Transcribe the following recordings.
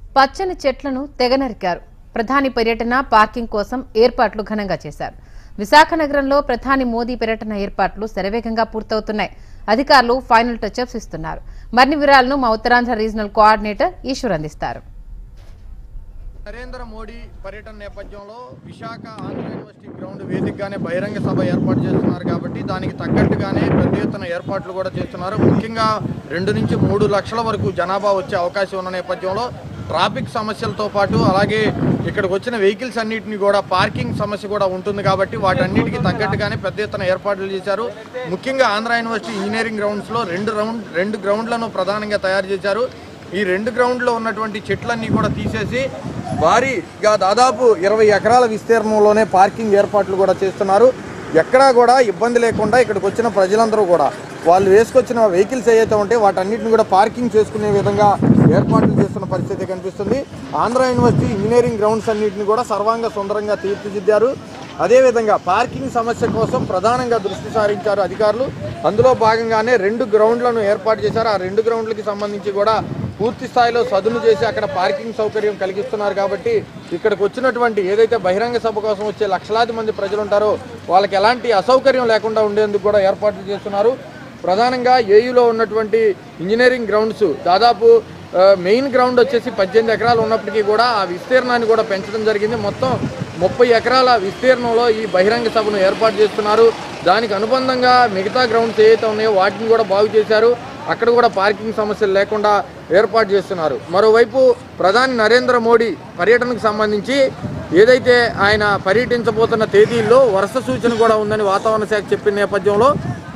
పచ్చని చెట్లను తెగనరికారు ప్రధాని పర్యటన పార్కింగ్ కోసం ఏర్పాట్లు ఘనంగా చేశారు విశాఖ నగరంలో ప్రధాని మోదీ పర్యటన ఏర్పాట్లు శరవేగంగా పూర్తవుతున్నాయి అధికారులు ఫైనల్ టచ్అప్స్ ఇస్తున్నారు మరిన్ని వివరాలను మా ఉత్తరాంధ్ర రీజనల్ కోఆర్డినేటర్ ఈశ్వర్ అందిస్తారు నరేంద్ర మోడీ పర్యటన నేపథ్యంలో విశాఖ ఆంధ్ర యూనివర్సిటీ గ్రౌండ్ వేదికగానే బహిరంగ సభ ఏర్పాటు చేస్తున్నారు కాబట్టి దానికి తగ్గట్టుగానే పెద్ద ఎత్తున ఏర్పాట్లు కూడా చేస్తున్నారు ముఖ్యంగా రెండు నుంచి మూడు లక్షల వరకు జనాభా వచ్చే అవకాశం ఉన్న నేపథ్యంలో ట్రాఫిక్ సమస్యలతో పాటు అలాగే ఇక్కడికి వచ్చిన వెహికల్స్ అన్నిటిని కూడా పార్కింగ్ సమస్య కూడా ఉంటుంది కాబట్టి వాటన్నిటికీ తగ్గట్టుగానే పెద్ద ఎత్తున ఏర్పాట్లు చేశారు ముఖ్యంగా ఆంధ్ర యూనివర్సిటీ ఇంజనీరింగ్ గ్రౌండ్స్లో రెండు రౌండ్ రెండు గ్రౌండ్లను ప్రధానంగా తయారు చేశారు ఈ రెండు గ్రౌండ్లో ఉన్నటువంటి చెట్లన్నీ కూడా తీసేసి భారీగా దాదాపు ఇరవై ఎకరాల విస్తీర్ణంలోనే పార్కింగ్ ఏర్పాట్లు కూడా చేస్తున్నారు ఎక్కడా కూడా ఇబ్బంది లేకుండా ఇక్కడికి వచ్చిన ప్రజలందరూ కూడా వాళ్ళు వేసుకొచ్చిన వెహికల్స్ ఏవైతే ఉంటే వాటన్నిటిని కూడా పార్కింగ్ చేసుకునే విధంగా ఏర్పాట్లు చేస్తున్న పరిస్థితి కనిపిస్తుంది ఆంధ్ర యూనివర్సిటీ ఇంజనీరింగ్ గ్రౌండ్స్ అన్నింటిని కూడా సర్వాంగ సుందరంగా తీర్చిదిద్దారు అదేవిధంగా పార్కింగ్ సమస్య కోసం ప్రధానంగా దృష్టి సారించారు అధికారులు అందులో భాగంగానే రెండు గ్రౌండ్లను ఏర్పాటు చేశారు ఆ రెండు గ్రౌండ్లకి సంబంధించి కూడా పూర్తి స్థాయిలో సదును చేసి అక్కడ పార్కింగ్ సౌకర్యం కలిగిస్తున్నారు కాబట్టి ఇక్కడికి వచ్చినటువంటి ఏదైతే బహిరంగ సభ కోసం వచ్చే లక్షలాది మంది ప్రజలు ఉంటారో వాళ్ళకి ఎలాంటి అసౌకర్యం లేకుండా ఉండేందుకు కూడా ఏర్పాట్లు చేస్తున్నారు ప్రధానంగా ఏయులో ఉన్నటువంటి ఇంజనీరింగ్ గ్రౌండ్స్ దాదాపు ఆ, మెయిన్ గ్రౌండ్ వచ్చేసి పద్దెనిమిది ఎకరాలు ఉన్నప్పటికీ కూడా ఆ విస్తీర్ణాన్ని కూడా పెంచడం జరిగింది మొత్తం ముప్పై ఎకరాల విస్తీర్ణంలో ఈ బహిరంగ సభను ఏర్పాటు చేస్తున్నారు దానికి అనుబంధంగా మిగతా గ్రౌండ్స్ ఏవైతే ఉన్నాయో వాటిని కూడా బాగు చేశారు అక్కడ కూడా పార్కింగ్ సమస్యలు లేకుండా ఏర్పాటు చేస్తున్నారు మరోవైపు ప్రధాని నరేంద్ర మోడీ పర్యటనకు సంబంధించి ఏదైటే ఆయన పర్యటించబోతున్న తేదీల్లో వరుస సూచన కూడా ఉందని వాతావరణ శాఖ చెప్పిన నేపథ్యంలో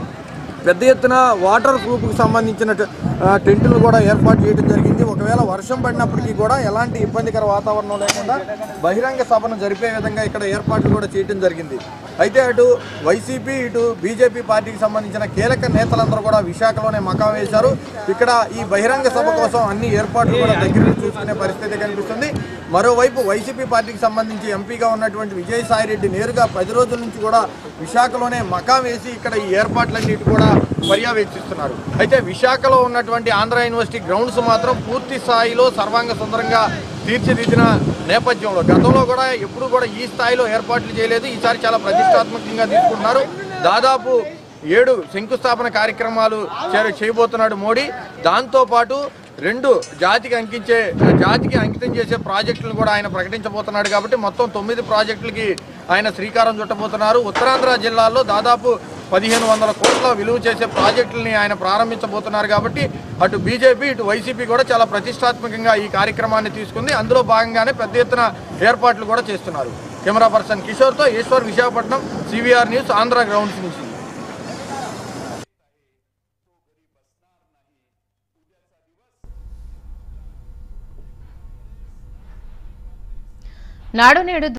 పెద్ద ఎత్తున వాటర్ ప్రూఫ్కి సంబంధించిన ట- ఆ, టెంటులు కూడా ఏర్పాటు చేయడం జరిగింది ఒకవేళ వర్షం పడినప్పటికీ కూడా ఎలాంటి ఇబ్బందికర వాతావరణం లేకుండా బహిరంగ సభను జరిపే విధంగా ఇక్కడ ఏర్పాట్లు కూడా చేయడం జరిగింది అయితే అటు వైసీపీ ఇటు బీజేపీ పార్టీకి సంబంధించిన కీలక నేతలందరూ కూడా విశాఖలోనే మకా వేశారు ఇక్కడ ఈ బహిరంగ సభ కోసం అన్ని ఏర్పాట్లు కూడా దగ్గర నుంచి చూసుకునే పరిస్థితి కనిపిస్తుంది మరోవైపు వైసీపీ పార్టీకి సంబంధించి ఎంపీగా ఉన్నటువంటి విజయసాయి రెడ్డి నేరుగా పది రోజుల నుంచి కూడా విశాఖలోనే మకా వేసి ఇక్కడ ఈ ఏర్పాట్లన్నిటి కూడా పర్యవేక్షిస్తున్నారు అయితే విశాఖలో ఉన్నటువంటి ఆంధ్ర యూనివర్సిటీ గ్రౌండ్స్ మాత్రం పూర్తి స్థాయిలో సర్వాంగ సుందరంగా తీర్చిదిద్దిన నేపథ్యంలో గతంలో కూడా ఎప్పుడు కూడా ఈ స్థాయిలో ఏర్పాట్లు చేయలేదు ఈసారి చాలా ప్రతిష్టాత్మకంగా తీసుకుంటున్నారు దాదాపు ఏడు శంకుస్థాపన కార్యక్రమాలు చే- చేయబోతున్నాడు మోడీ దాంతోపాటు రెండు జాతికి అంకించే జాతికి అంకితం చేసే ప్రాజెక్టులను కూడా ఆయన ప్రకటించబోతున్నాడు కాబట్టి మొత్తం తొమ్మిది ప్రాజెక్టులకి ఆయన శ్రీకారం చుట్టబోతున్నారు ఉత్తరాంధ్ర జిల్లాలో దాదాపు పదిహేను వందల కోట్ల విలువ చేసే ప్రాజెక్టులని ఆయన ప్రారంభించబోతున్నారు కాబట్టి అటు బీజేపీ ఇటు వైసీపీ కూడా చాలా ప్రతిష్టాత్మకంగా ఈ కార్యక్రమాన్ని తీసుకుంది అందులో భాగంగానే పెద్ద ఎత్తున ఏర్పాట్లు కూడా చేస్తున్నారు కెమెరా పర్సన్ కిషోర్తో Eswar Visakhapatnam CVR news Andhra grounds నుంచి నాడు నేడు